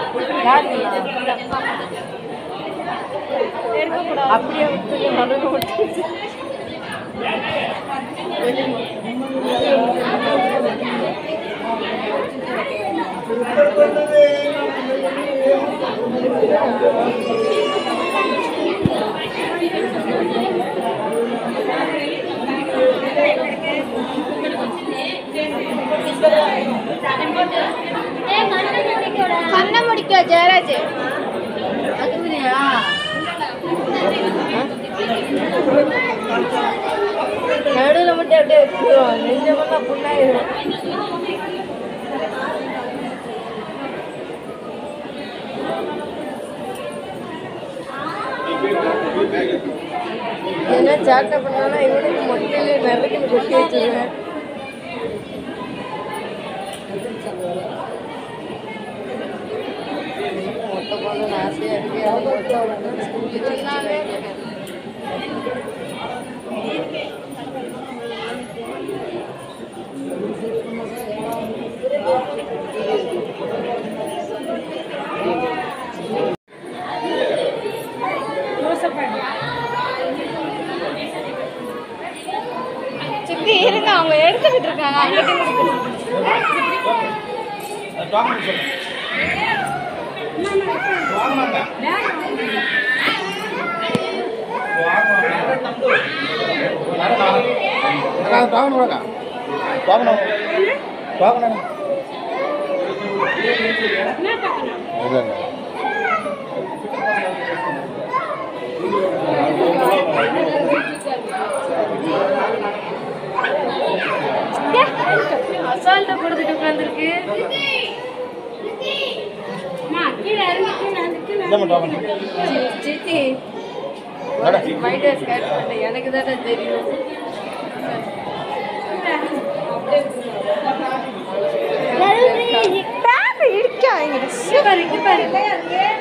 அப்படியே விட்டு நடுவில் விட்டு கண்ணை முடிக்க ஜெயராஜ் நடுவில் மட்டும் அப்படியே வச்சுருவோம் நெஞ்சமெல்லாம் புண்ணாயிரும் என்ன சாட்டை பண்ணாலும் இவனுக்கு மொட்டையில நறுக்குன்னு கொட்டி வச்சிருவேன் மொட்டை போடணும்னு ஆசையாக இருக்கு அது மொட்டை விடணும் ஸ்கூலுக்கு எல்லாமே சித்தி இருங்க அவங்க எடுத்துக்கிட்டு இருக்காங்க அங்கிட்டு அசால்ட்டை கொடுத்துட்டு உட்காந்துருக்கு சித்தி மைடஸ் கட் பண்ண எனக்கு தானே தெரியும் பேக் இடிக்காங்க பாரு இங்க பாரு